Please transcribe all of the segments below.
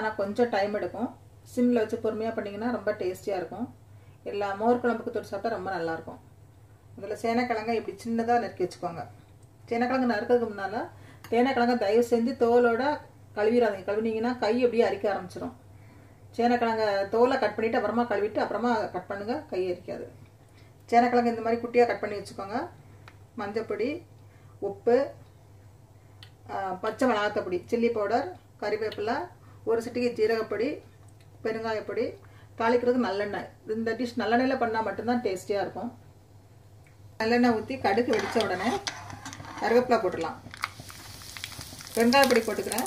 ஆனால் கொஞ்சம் டைம் எடுக்கும் சிம்மில் வச்சு பொறுமையாக பண்ணிங்கன்னா ரொம்ப டேஸ்டியாக இருக்கும் எல்லா மோர் குழம்புக்கு தொட்டு சாப்பிட்டா ரொம்ப நல்லாயிருக்கும் முதல்ல சேனக்கிழங்க இப்படி சின்னதாக நறுக்கி வச்சுக்கோங்க சேனக்கிழங்கு நறுக்கிறதுக்கு முன்னால் தேனக்கிழங்க தயவு செஞ்சு தோலோட கழுவிடாதீங்க கழுவினீங்கன்னா கை அப்படியே அரிக்க ஆரம்பிச்சிடும் சேனக்கிழங்க தோலை கட் பண்ணிவிட்டு அப்புறமா கழுவிட்டு அப்புறமா கட் பண்ணுங்கள் கை அரிக்காது சேனக்கிழங்கு இந்த மாதிரி குட்டியாக கட் பண்ணி வச்சுக்கோங்க மஞ்சப்பொடி உப்பு பச்சை மிளகாத்தப்பொடி சில்லி பவுடர் கறிவேப்பிலை ஒரு சிட்டிகை ஜீரகப்பொடி பெருங்காயப்பொடி தாளிக்கிறதுக்கு நல்லெண்ணெய் இந்த டிஷ் நல்லெண்ணெயில் பண்ணால் மட்டும்தான் டேஸ்டியாக இருக்கும் நல்லெண்ணெய் ஊற்றி கடுகு வெடித்த உடனே கருவேப்பிலை போட்டுடலாம் வெங்காயப்பொடி போட்டுக்கிறேன்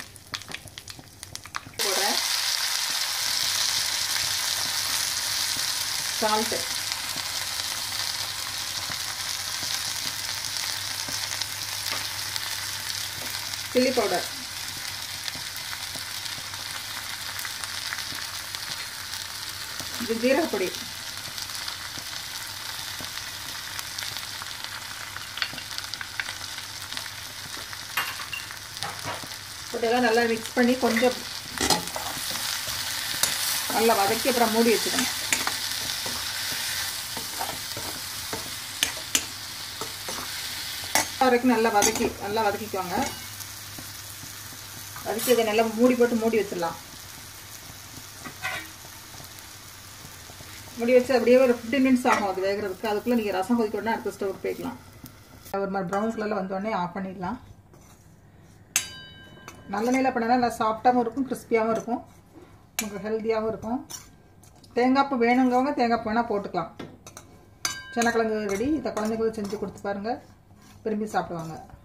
போடுறேன் சால்ட்டு சில்லி பவுடர் இது ஜீரகப்பொடி இதெல்லாம் நல்லா மிக்ஸ் பண்ணி கொஞ்சம் நல்லா வதக்கி அப்புறம் மூடி வச்சுக்கணும் வரைக்கும் நல்லா வதக்கி நல்லா வதக்கிக்குவாங்க வதக்கி இதை நல்லா மூடி போட்டு மூடி வச்சிடலாம் மூடி வச்சு அப்படியே ஒரு ஃபிஃப்டீன் மினிட்ஸ் ஆகும் அது வேகிறதுக்கு அதுக்குள்ளே நீங்கள் ரசம் கொதிக்க உடனே அடுத்த ஸ்டவ் போய்க்கலாம் ஒரு மாதிரி ப்ரௌன் கலரில் வந்தோடனே ஆஃப் பண்ணிடலாம் நல்லெண்ணெயில் பண்ணால் நல்லா சாஃப்டாகவும் இருக்கும் கிறிஸ்பியாகவும் இருக்கும் உங்களுக்கு ஹெல்த்தியாகவும் இருக்கும் தேங்காய் பூ வேணுங்கிறவங்க தேங்காய் பூ வேணால் போட்டுக்கலாம் சின்னக்கிழங்கு ரெடி இதை குழந்தைங்களுக்கு செஞ்சு கொடுத்து பாருங்கள் விரும்பி சாப்பிடுவாங்க